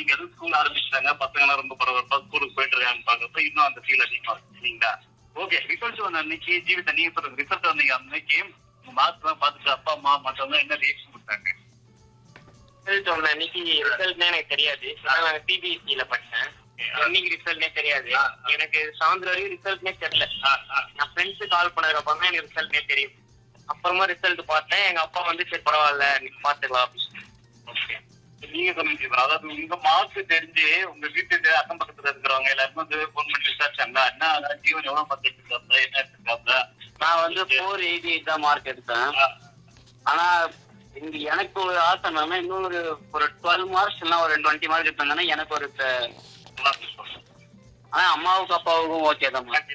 நீங்க எதுவும் ஸ்கூல் ஆரம்பிச்சிட்டாங்க பசங்க எல்லாம் ரொம்ப பரவாயில்ல ஸ்கூலுக்கு போயிட்டு இருக்காங்க பாக்குறப்ப இன்னும் அந்த ஃபீல் அதிகமா இருக்கு சரிங்களா ஓகே ரிசல்ட் வந்த அன்னைக்கு ஜீவித நீங்க சொல்றது ரிசல்ட் வந்தீங்க அன்னைக்கு மார்க் எல்லாம் பார்த்துட்டு அப்பா அம்மா மற்றவங்க என்ன ரியாக்ஷன் கொடுத்தாங்க ரிசல்ட் ஒன்று அன்னைக்கு ரிசல்ட்னே எனக்கு தெரியாது ஆனா நான் சிபிஎஸ்சியில படிச்சேன் என்னைக்கு ரிசல்ட்னே தெரியாது ஆ, ஆ. எனக்கு செவன்த் வரைக்கும் ரிசல்ட்னே தெரியல ஆ, ஆ. நான் ஃப்ரெண்ட்ஸு கால் பண்ணதுக்கு அப்புறம் தான் எனக்கு ரிசல்ட்னே தெரியும் அப்புறமா ரிசல்ட் பார்த்தேன் எங்க அப்பா வந்து சரி பரவாயில்ல நீ பாத்துக்கலாம் அப்படின்னு ஓகே நீங்க சொல்லுங்க ஜீவன். அதாவது உங்க மார்க் தெரிஞ்சு உங்க வீட்டுக்கு அக்கம் பக்கத்துல இருக்கிறவங்க எல்லாருமே வந்து போன் பண்ணி விசாரிச்சாங்களா என்ன அதான் ஜீவன் எவ்வளவு மார்க் எடுத்துருக்காப்ல என்ன எடுத்துருக்காப்ல நான் வந்து ஃபோர் எயிட்டி எயிட் தான் மார்க் எடுத்தேன் ஆனா இங்க எனக்கு ஒரு ஆசை என்னன்னா இன்னும் ஒரு ஒரு டுவெல் மார்க்ஸ் இல்லைன்னா ஒரு டுவெண்ட்டி மார்க் எடுத்தாங்கன்னா எனக்கு ஒரு ப- ஆனா அம்மாவுக்கு அப்பாவுக்கும் ஓகே தான் mark.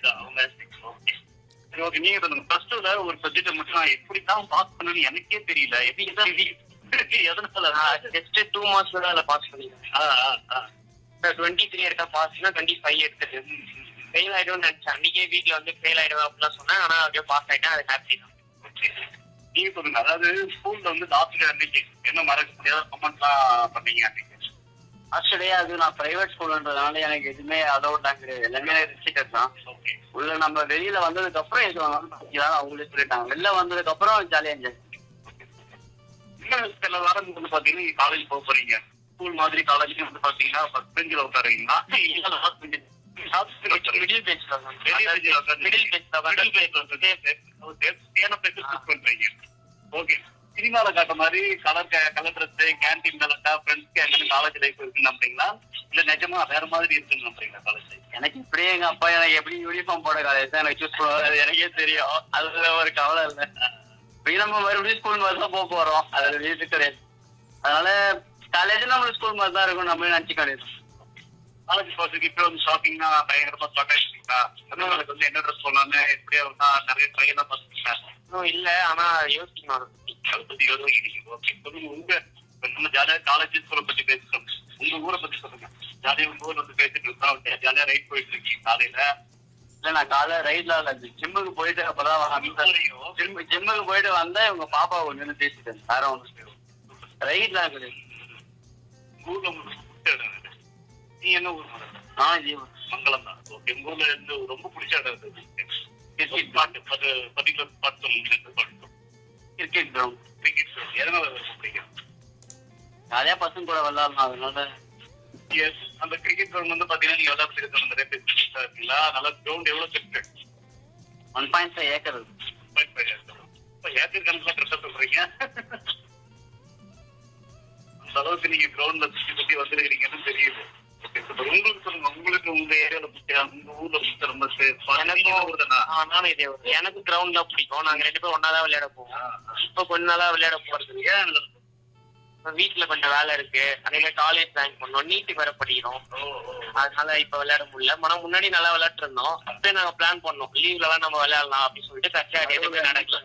சரி ஓகே நீங்க சொல்லுங்க பிளஸ் டூல ஒரு சப்ஜெக்ட் மட்டும் நான் எப்படி தான் பாஸ் பண்ணணும்னு எனக்கே தெரியல எப்படி தான் எதனால நான் ஜஸ்ட் டூ மார்க்ஸ் தான் அதில் பாஸ் பண்ணிக்கிறேன் ஆ, ஆ, ஆ. டுவெண்ட்டி த்ரீ எடுத்தா பாஸ்னா டுவெண்ட்டி ஃபைவ் எடுத்துட்டு ஃபெயில் ஆயிடும்னு நினைச்சேன் அன்னைக்கே வீட்ல வந்து ஃபெயில் ஆயிடுவேன் அப்படிலாம் சொன்னேன் ஆனா அப்படியே பாஸ் ஆயிட்டேன் அது ஹாப்பி தான் நீங்க சொல்லுங்க அதாவது ஸ்கூல்ல வந்து லாஸ்ட் டே அன்னைக்கு என்ன மறக்க முடியாத கமெண்ட்லாம் பண்ணீங்க அன்னைக்கு ஃபர்ஸ்ட் டே அது நான் பிரைவேட் ஸ்கூல்ன்றதுனால எனக்கு எதுவுமே அலௌட்லாம் கிடையாது எல்லாமே ரெஸ்ட்ரிக்டட் தான் ஓகே உள்ள நம்ம வெளியில வந்ததுக்கு அப்புறம் எது வேணாலும் பண்ணிக்கலாம் அவங்களே சொல்லிட்டாங்க வெளில வந்ததுக்கு அப்புறம் ஜாலியா என்ஜாய் இன்னும் சில வாரம் வந்து பாத்தீங்கன்னா நீங்க காலேஜ் போக போறீங்க ஸ்கூல் மாதிரி காலேஜ்லயும் வந்து பாத்தீங்கன்னா ஃபர்ஸ்ட் பெஞ்சில் உட்காருவீங்களா இல்ல லாஸ்ட் பெஞ்ச் மிடில் பெஞ்ச்ல தான் பெரிய பெஞ்சில் உட்காந்து மிடில் பெஞ்ச்ல தான் மிடில் பெஞ்சில் சேஃப்டியான பிளேஸ் சூஸ் பண்றீங்க ஓகே சினிமால காட்ட மாதிரி கலர் கலர் ட்ரெஸ் கேன்டீன் கலட்டா ஃப்ரெண்ட்ஸ்க்கு எங்க காலேஜ் லைஃப் இருக்குன்னு நம்புறீங்களா இல்ல நிஜமா வேற மாதிரி இருக்குன்னு நம்புறீங்களா காலேஜ் லைஃப் எனக்கு இப்படியே எங்க அப்பா எனக்கு எப்படி யூனிஃபார்ம் போட காலேஜ் தான் எனக்கு சூஸ் பண்ணுவாங்க அது எனக்கே தெரியும் அதுல ஒரு கவலை இல்லை இப்படி நம்ம மறுபடியும் ஸ்கூல் மாதிரி தான் போக போறோம் அது வீட்டு கிடையாது அதனால காலேஜ் நம்ம ஸ்கூல் மாதிரி தான் இருக்கும் நம்மளே நினைச்சு கிடையாது காலேஜ் போறதுக்கு இப்போ வந்து ஷாப்பிங்னா பயங்கரமா ஸ்டார்ட் ஆயிடுச்சுங்களா அதனால வந்து என்ன ட்ரெஸ் போடலாம்னு எப்படியா இருந்தா நிறைய ட்ரை எல்லாம் பார்த்துருக்கீங்களா இன்னும் இல்ல ஆனா யோசிக்கணும் அதை பத்தி அதை பத்தி யோசிக்கிறீங்க ஓகே சொல்லுங்க உங்க இப்ப நம்ம ஜாலியா காலேஜ் ஸ்கூலை பத்தி பேசுறோம் உங்க ஊரை பத்தி சொல்லுங்க ஜாலியா உங்க ஊர்ல வந்து பேசிட்டு இருக்கோம் ஜாலியா ரைட் போயிட்டு இருக்கீங்க காலையில இல்ல நான் காலைல ரைட்ல இல்ல ஜிம்முக்கு போயிட்டு அப்பதான் வந்தேன் ஜிம் ஜிம்முக்கு போயிட்டு வந்தேன் உங்க பாப்பா ஒண்ணு பேசிட்டேன் வேற ஒண்ணு ரைட்ல கிடையாது ஊர்ல உங்களுக்கு பிடிச்ச இடம் எது? நீ என்ன ஊர் மகன்? நான் ஜீவன் மங்களம் தான் ஓகே உங்க ஊர்ல இருந்து ரொம்ப பிடிச்ச இடம் எது? கிரிக்கெட் பாட்டு அது பர்டிகுலர் ஸ்பாட் சொல்லுங்க பாட்டு கிரிக்கெட் கிரவுண்ட் கிரிக்கெட் எதனால ரொம்ப பிடிக்கும் நிறைய பசங்க கூட விளையாடலாம் அதனால Yes. அந்த கிரிக்கெட் கிரவுண்ட் வந்து பாத்தீங்கன்னா நீங்க விளையாட்டு நிறைய பேர் இருக்கீங்களா நல்லா கிரவுண்ட் எவ்வளவு பெருசு ஒன் பாயிண்ட் ஃபைவ் ஏக்கர் இருக்கு இப்ப ஏக்கர் கணக்குல கரெக்டா சொல்றீங்க அந்த அளவுக்கு நீங்க கிரவுண்ட்ல சுத்தி சுத்தி வந்துருக்கீங்கன்னு தெரியுது Okay, இப்ப உங்களுக்கு சொல்லுங்க உங்களுக்கு உங்க ஏரியால பிடிச்ச உங்க ஊர்ல பிடிச்ச ரொம்ப எனக்கும் ஊர்தானா ஆ, நானும் இதே ஊர். எனக்கு கிரவுண்ட் தான் பிடிக்கும் நாங்க ரெண்டு பேரும் ஒன்னா தான் விளையாட போவோம் இப்ப கொஞ்ச நாளா விளையாட போறது இல்ல. ஏன் இதுல- இப்ப வீட்டுல கொஞ்சம் வேலை இருக்கு அதே மாதிரி காலேஜ் ஜாயின் பண்ணோம் நீட்டுக்கு வேற படிக்கிறோம் ஓ, ஓ. அதனால இப்ப விளையாட முடியல ஆனா முன்னாடி நல்லா விளையாட்டு இருந்தோம் அப்பயே நாங்க பிளான் பண்ணோம் லீவ்ல எல்லாம் நம்ம விளையாடலாம் அப்படின்னு சொல்லிட்டு கட்சியா எதுவுமே நடக்கல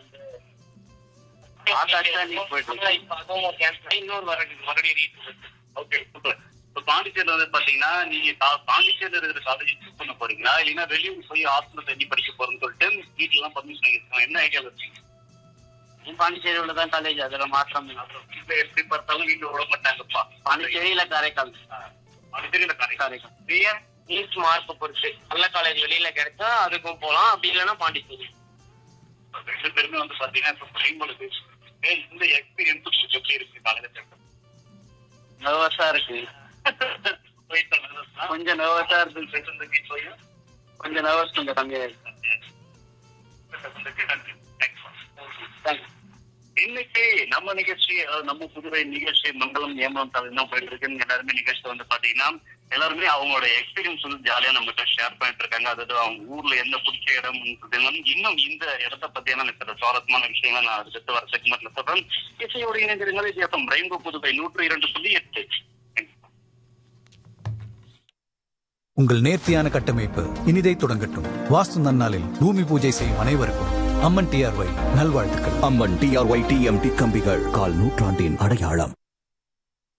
ஆகாஷ் தான் நீட் போயிட்டு இருக்கு. ஆனா இப்ப அதுவும் cancel ஆகி இன்னொரு வர மறுபடியும் ரீட் ஓகே சூப்பர் இப்ப பாண்டிச்சேரியில வந்து பாத்தீங்கன்னா நீங்க கா- பாண்டிச்சேரியில இருக்கிற காலேஜ் சூஸ் பண்ண போறீங்களா இல்லைன்னா வெளியூர் போய் ஹாஸ்டல் தண்ணி படிக்க போறேன்னு சொல்லிட்டு வீட்டுல எல்லாம் பர்மிஷன் வாங்கிருக்கோம் என்ன ஐடியா இருக்கீங்க நீ பாண்டிச்சேரி உள்ள தான் காலேஜ் அதுல மாற்றம் இல்லை. இப்ப எப்படி பார்த்தாலும் வீட்டுல விட மாட்டாங்கப்பா பாண்டிச்சேரியில காரைக்கால் பாண்டிச்சேரியில காரைக்கால் காரைக்கால் நீங்க நீட் மார்க் பொறுத்து நல்ல காலேஜ் வெளியில கிடைச்சா அதுக்கும் போலாம் அப்படி இல்லைன்னா பாண்டிச்சேரி ரெண்டு பேருமே வந்து பாத்தீங்கன்னா இப்ப பிரைமோட பேசுறேன் இந்த எக்ஸ்பீரியன்ஸ் உங்களுக்கு எப்படி இருக்கு காலையில சேர்த்து நர்வஸா இருக்கு போயிட்டு வந்ததுன்னா, கொஞ்சம் நர்வஸா இருக்கு friends இந்த beach போய், கொஞ்சம் நர்வஸ் கொஞ்சம் கம்மியா இருக்கு நன்றி. Thanks. தேங்க்ஸ் இன்னைக்கு நம்ம நிகழ்ச்சி அதாவது நம்ம புதுவை நிகழ்ச்சி மங்களம் ஏமலம் தலை தான் போயிட்டு இருக்குன்னு எல்லாருமே நிகழ்ச்சி வந்து பாத்தீங்கன்னா எல்லாருமே அவங்களோட எக்ஸ்பீரியன்ஸ் வந்து ஜாலியா நம்ம கிட்ட ஷேர் பண்ணிட்டு இருக்காங்க அதாவது அவங்க ஊர்ல என்ன பிடிச்ச இடம் இன்னும் இந்த இடத்த பத்தியான சில சுவாரஸ்யமான விஷயங்களை நான் அடுத்து வர செக்மெண்ட்ல சொல்றேன் இசையோட இணைந்திருங்கள் வித்தியாசம் ரெயின்போ புதுவை நூற்று இரண்டு புள்ளி எட்டு உங்கள் நேர்த்தியான கட்டமைப்பு இனிதை தொடங்கட்டும் வாஸ்து நன்னாளில் பூமி பூஜை செய்யும் அனைவருக்கும் அம்மன் டிஆர்ஒய் நல்வாழ்த்துக்கள் அம்மன் டிஆர்ஒய் டிஎம்டி கம்பிகள் கால் நூற்றாண்டின் அடையாளம்